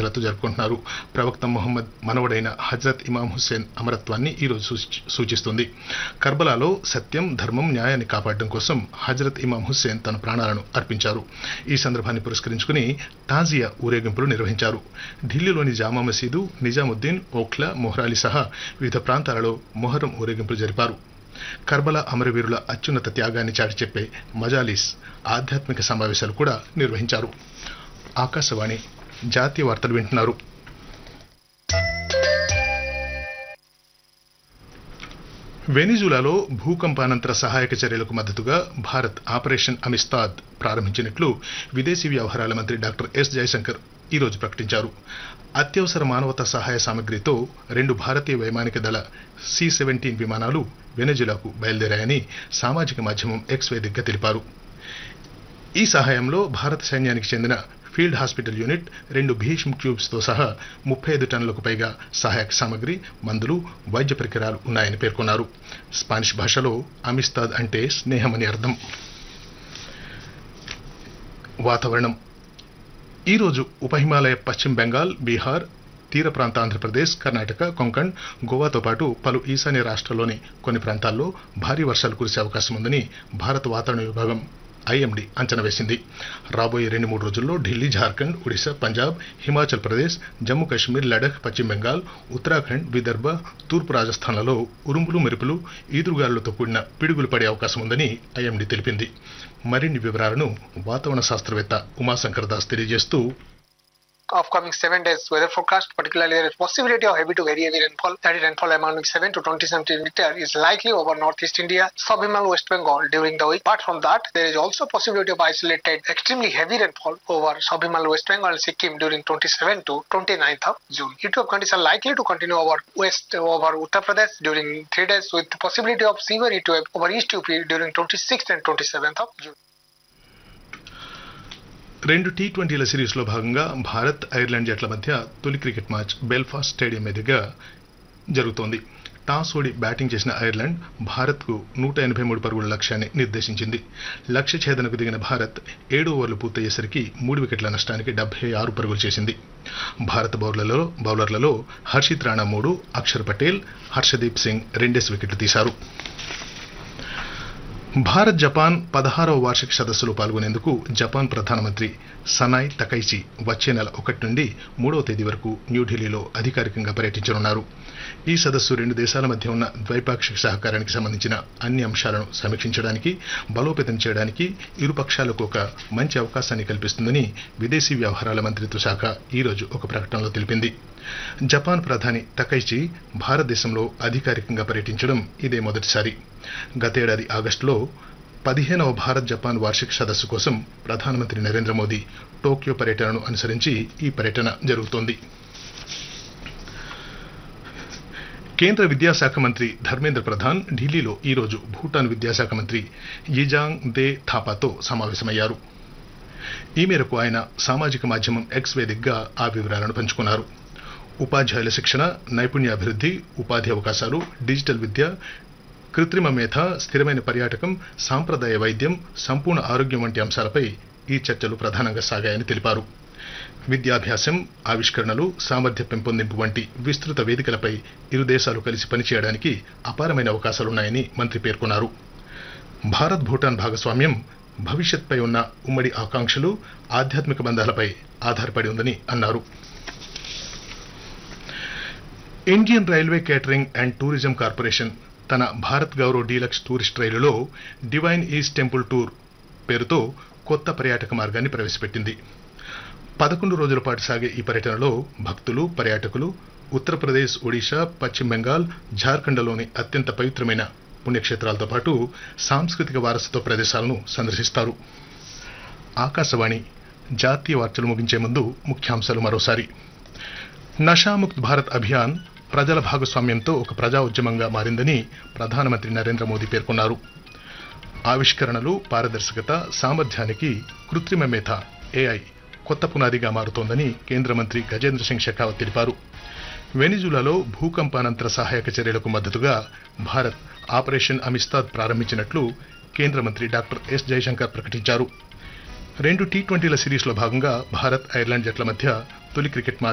శ్రద్ధలతో జరుపుకుంటున్నారు ప్రవక్త మొహమ్మద్ మనవడైన హజరత్ ఇమాం హుస్సేన్ అమరత్వాన్ని ఈరోజు సూచి- సూచిస్తుంది కర్బలాలో సత్యం ధర్మం న్యాయాన్ని కాపాడడం కోసం హజరత్ ఇమాం హుస్సేన్ తన ప్రాణాలను అర్పించారు ఈ సందర్భాన్ని పురస్కరించుకుని తాజియా ఊరేగింపులు నిర్వహించారు ఢిల్లీలోని జామా మసీదు నిజాముద్దీన్ ఓఖ్లా మొహ్రాలి సహా వివిధ ప్రాంతాలలో మొహరం ఊరేగింపులు జరిపారు కర్బలా అమరవీరుల అత్యున్నత త్యాగాన్ని చాటి చెప్పే మజాలిస్ ఆధ్యాత్మిక సమావేశాలు కూడా నిర్వహించారు ఆకాశవాణి జాతీయ వార్తలు వింటున్నారు వెనిజులాలో భూకంపానంతర సహాయక చర్యలకు మద్దతుగా భారత్ ఆపరేషన్ అమిస్తాద్ ప్రారంభించినట్లు విదేశీ వ్యవహారాల మంత్రి డాక్టర్ ఎస్ జయశంకర్ ఈరోజు ప్రకటించారు అత్యవసర మానవతా సహాయ సామగ్రితో రెండు భారతీయ వైమానిక దళ సి సెవెంటీన్ విమానాలు వెనజులాకు బయలుదేరాయని సామాజిక మాధ్యమం ఎక్స్ వేదికగా తెలిపారు ఈ సహాయంలో భారత సైన్యానికి చెందిన ఫీల్డ్ హాస్పిటల్ యూనిట్ రెండు భీష్మ్ ట్యూబ్స్తో సహా ముప్పై ఐదు టన్నులకు పైగా సహాయక సామగ్రి మందులు వైద్య పరికరాలు ఉన్నాయని పేర్కొన్నారు స్పానిష్ భాషలో అమిస్తాద్ అంటే స్నేహమని అర్థం వాతావరణం ఈరోజు ఉప హిమాలయ పశ్చిమ బెంగాల్ బీహార్ తీర ప్రాంత ఆంధ్రప్రదేశ్ కర్ణాటక కొంకణ్ గోవాతో పాటు పలు ఈశాన్య రాష్ట్రాల్లోని కొన్ని ప్రాంతాల్లో భారీ వర్షాలు కురిసే అవకాశం ఉందని భారత వాతావరణ విభాగం ఐఎండీ అంచనా వేసింది రాబోయే రెండు మూడు రోజుల్లో ఢిల్లీ జార్ఖండ్ ఒడిశా పంజాబ్ హిమాచల్ ప్రదేశ్ జమ్మూ కాశ్మీర్ లడఖ్ పశ్చిమ బెంగాల్ ఉత్తరాఖండ్ విదర్భ తూర్పు రాజస్థాన్లలో ఉరుములు మెరుపులు ఈదురుగాలులతో కూడిన పిడుగులు పడే అవకాశం ఉందని ఐఎండీ తెలిపింది మరిన్ని వివరాలను వాతావరణ శాస్త్రవేత్త ఉమాశంకర్ దాస్ తెలియజేస్తూ upcoming seven days weather forecast, particularly there is possibility of heavy to very heavy rainfall. That is rainfall amounting 7 to 20 centimeter is likely over northeast India, sub-Himal West Bengal during the week. Apart from that, there is also possibility of isolated extremely heavy rainfall over sub-Himal West Bengal and Sikkim during 27 to 29th of June. Heat wave conditions are likely to continue over west over Uttar Pradesh during three days with the possibility of severe heat wave over East UP during 26th and 27th of June. రెండు T ట్వంటీల సిరీస్లో భాగంగా Bharat Ireland జట్ల మధ్య తొలి cricket match Belfast stadium ఎదురుగా జరుగుతోంది toss ఓడి బ్యాటింగ్ చేసిన ఐర్లాండ్ భారత్కు నూట ఎనభై మూడు పరుగుల లక్ష్యాన్ని నిర్దేశించింది లక్ష్య ఛేదనకు దిగిన భారత్ ఏడు ఓవర్లు పూర్తయ్యేసరికి మూడు వికెట్ల నష్టానికి డెబ్బై ఆరు పరుగులు చేసింది భారత బౌలర్లలో బౌలర్లలో హర్షిత్ రాణా మూడు అక్షర్ పటేల్ హర్షదీప్ సింగ్ రెండేసి వికెట్లు తీశారు భారత్ జపాన్ పదహారవ వార్షిక సదస్సులో పాల్గొనేందుకు జపాన్ ప్రధానమంత్రి సనాయ్ తకైచి వచ్చే నెల ఒకటి నుండి మూడవ తేదీ వరకు న్యూఢిల్లీలో అధికారికంగా పర్యటించనున్నారు ఈ సదస్సు రెండు దేశాల మధ్య ఉన్న ద్వైపాక్షిక సహకారానికి సంబంధించిన అన్ని అంశాలను సమీక్షించడానికి బలోపేతం చేయడానికి ఇరు పక్షాలకు ఒక మంచి అవకాశాన్ని కల్పిస్తుందని విదేశీ వ్యవహారాల మంత్రిత్వ శాఖ ఈరోజు ఒక ప్రకటనలో తెలిపింది జపాన్ ప్రధాని తకైచి భారతదేశంలో అధికారికంగా పర్యటించడం ఇదే మొదటిసారి గతేడాది ఆగస్టులో పదిహేనవ భారత్ జపాన్ వార్షిక సదస్సు కోసం ప్రధానమంత్రి నరేంద్ర మోదీ టోక్యో పర్యటనను అనుసరించి ఈ పర్యటన జరుగుతోంది కేంద్ర విద్యాశాఖ మంత్రి ధర్మేంద్ర ప్రధాన్ ఢిల్లీలో ఈరోజు భూటాన్ విద్యాశాఖ మంత్రి yiజాంగ్ దే థాపాతో సమావేశమయ్యారు ఈ మేరకు ఆయన సామాజిక మాధ్యమం ఎక్స్ వేదికగా ఆ వివరాలను పంచుకున్నారు ఉపాధ్యాయుల శిక్షణ నైపుణ్యాభివృద్ధి ఉపాధి అవకాశాలు డిజిటల్ విద్య కృత్రిమ మేధ స్థిరమైన పర్యాటకం సాంప్రదాయ వైద్యం సంపూర్ణ ఆరోగ్యం వంటి అంశాలపై ఈ చర్చలు ప్రధానంగా సాగాయని తెలిపారు విద్యాభ్యాసం ఆవిష్కరణలు సామర్థ్య పెంపొందింపు వంటి విస్తృత వేదికలపై ఇరు దేశాలు కలిసి పనిచేయడానికి అపారమైన అవకాశాలున్నాయని మంత్రి పేర్కొన్నారు భారత్ భూటాన్ భాగస్వామ్యం భవిష్యత్పై ఉన్న ఉమ్మడి ఆకాంక్షలు ఆధ్యాత్మిక బంధాలపై ఆధారపడి ఉందని అన్నారు Indian railway catering and tourism corporation తన భారత్ గౌరవ్ డీలక్స్ టూరిస్ట్ రైలులో డివైన్ ఈస్ట్ టెంపుల్ టూర్ పేరుతో కొత్త పర్యాటక మార్గాన్ని ప్రవేశపెట్టింది పదకొండు రోజుల పాటు సాగే ఈ పర్యటనలో భక్తులు పర్యాటకులు ఉత్తరప్రదేశ్ ఒడిశా పశ్చిమ బెంగాల్ జార్ఖండ్లోని అత్యంత పవిత్రమైన పుణ్యక్షేత్రాలతో పాటు సాంస్కృతిక వారసత్వ ప్రదేశాలను సందర్శిస్తారు ఆకాశవాణి జాతీయ వార్తలు ముగించే ముందు ముఖ్యాంశాలు మరోసారి నషాముక్త్ భారత్ అభియాన్ ప్రజల భాగస్వామ్యంతో ఒక ప్రజా ఉద్యమంగా మారిందని ప్రధానమంత్రి నరేంద్ర మోదీ పేర్కొన్నారు ఆవిష్కరణలు పారదర్శకత సామర్థ్యానికి కృత్రిమ మేధ ఏఐ కొత్త పునాదిగా మారుతోందని కేంద్ర మంత్రి గజేంద్ర సింగ్ షెకావత్ తెలిపారు వెనిజులాలో భూకంపానంతర సహాయక చర్యలకు మద్దతుగా భారత్ ఆపరేషన్ అమిస్తాద్ ప్రారంభించినట్లు కేంద్ర మంత్రి డాక్టర్ ఎస్ జయశంకర్ ప్రకటించారు రెండు టీ ట్వంటీల సిరీస్లో భాగంగా భారత్ ఐర్లాండ్ జట్ల మధ్య తొలి క్రికెట్ మ్యాచ్